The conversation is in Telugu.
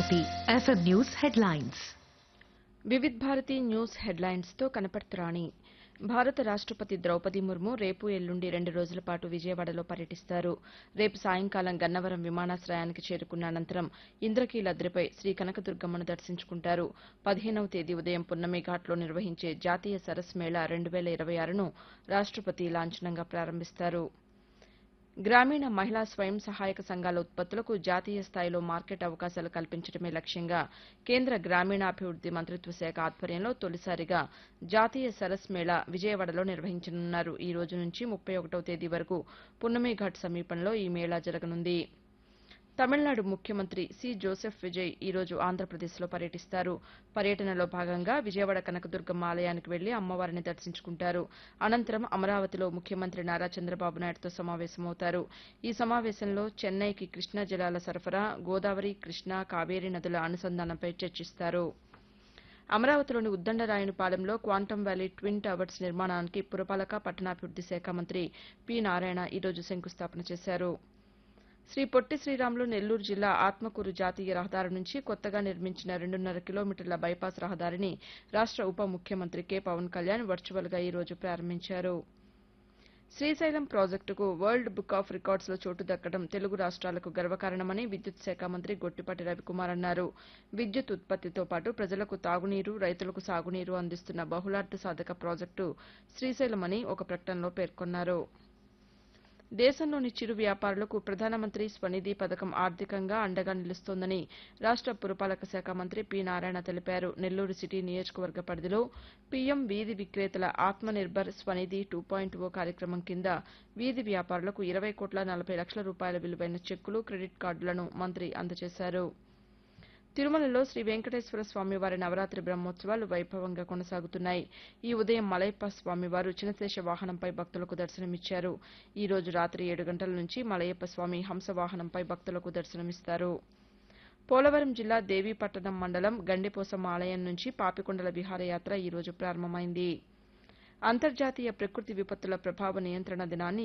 Bharati FM news headlines Vividh Bharati news హెడ్లైన్స్తో కనపడుతురాణి భారత రాష్టపతి ద్రౌపది ముర్ము రేపు ఎల్లుండి రెండు రోజుల పాటు విజయవాడలో పర్యటిస్తారు రేపు సాయంకాలం గన్నవరం విమానాశ్రయానికి చేరుకున్న అనంతరం ఇంద్రకీలాద్రిపై శ్రీ కనకదుర్గమ్మను దర్శించుకుంటారు పదిహేనవ తేదీ ఉదయం పున్నమి ఘాట్లో నిర్వహించే జాతీయ సరస్ మేళా రెండు వేల ఇరవై ఆరును రాష్టపతి లాంఛనంగా ప్రారంభిస్తారు గ్రామీణ మహిళా స్వయం సహాయక సంఘాల ఉత్పత్తులకు జాతీయ స్థాయిలో మార్కెట్ అవకాశాలు కల్పించడమే లక్ష్యంగా కేంద్ర గ్రామీణాభివృద్ది మంత్రిత్వ శాఖ ఆధ్వర్యంలో తొలిసారిగా జాతీయ సరస్ మేళా విజయవాడలో నిర్వహించనున్నారు ఈ రోజు నుంచి ముప్పై ఒకటవ తేదీ వరకు పున్నమి ఘాట్ సమీపంలో ఈ మేళా జరగనుంది తమిళనాడు ముఖ్యమంత్రి సి జోసెఫ్ విజయ్ ఈ రోజు ఆంధ్రప్రదేశ్లో పర్యటిస్తారు పర్యటనలో భాగంగా విజయవాడ కనకదుర్గమ్మ ఆలయానికి వెళ్లి అమ్మవారిని దర్శించుకుంటారు అనంతరం అమరావతిలో ముఖ్యమంత్రి నారా చంద్రబాబు నాయుడుతో సమావేశమవుతారు ఈ సమావేశంలో చెన్నైకి కృష్ణా జలాల సరఫరా గోదావరి కృష్ణా కావేరీ నదుల అనుసంధానంపై చర్చిస్తారు అమరావతిలోని ఉద్దండరాయనిపాలెంలో క్వాంటమ్ వ్యాలీ ట్విన్ టవర్స్ నిర్మాణానికి పురపాలక పట్టణాభివృద్ది శాఖ మంత్రి పి నారాయణ ఈరోజు శంకుస్థాపన చేశారు శ్రీ పొట్టి శ్రీరాములు నెల్లూరు జిల్లా ఆత్మకూరు జాతీయ రహదారి నుంచి కొత్తగా నిర్మించిన రెండున్నర కిలోమీటర్ల బైపాస్ రహదారిని రాష్ట ఉప ముఖ్యమంత్రి కె పవన్ కళ్యాణ్ వర్చువల్గా ఈ రోజు ప్రారంభించారు శ్రీశైలం ప్రాజెక్టుకు వరల్డ్ బుక్ ఆఫ్ రికార్డ్స్లో చోటు దక్కడం తెలుగు రాష్ట్రాలకు గర్వకారణమని విద్యుత్ శాఖ మంత్రి గొట్టిపాటి రవికుమార్ అన్నారు విద్యుత్ ఉత్పత్తితో పాటు ప్రజలకు తాగునీరు రైతులకు సాగునీరు అందిస్తున్న బహుళార్థ సాధక ప్రాజెక్టు శ్రీశైలమని ఒక ప్రకటనలో పేర్కొన్నారు దేశంలోని చిరు వ్యాపారులకు ప్రధానమంత్రి స్వనిధి పథకం ఆర్థికంగా అండగా నిలుస్తోందని రాష్ట పురపాలక శాఖ మంత్రి పి నారాయణ తెలిపారు నెల్లూరు సిటీ నియోజకవర్గ పరిధిలో పీఎం వీధి విక్రేతల Atma Nirbhar Svanidhi two point O కార్యక్రమం కింద వీధి వ్యాపారులకు ఇరవై కోట్ల నలభై లక్షల రూపాయల విలువైన చెక్కులు క్రెడిట్ కార్డులను మంత్రి అందజేశారు తిరుమలలో శ్రీ వెంకటేశ్వర స్వామివారి నవరాత్రి బ్రహ్మోత్సవాలు వైభవంగా కొనసాగుతున్నాయి ఈ ఉదయం మలయప్ప స్వామివారు చినశేష వాహనంపై భక్తులకు దర్శనమిచ్చారు ఈ రోజు రాత్రి ఏడు గంటల నుంచి మలయప్ప స్వామి హంస వాహనంపై భక్తులకు దర్శనమిస్తారు పోలవరం జిల్లా దేవీపట్టణం మండలం గండిపోసమ్మ ఆలయం నుంచి పాపికొండల విహారయాత్ర ఈ రోజు ప్రారంభమైంది అంతర్జాతీయ ప్రకృతి విపత్తుల ప్రభావ నియంత్రణ దినాన్ని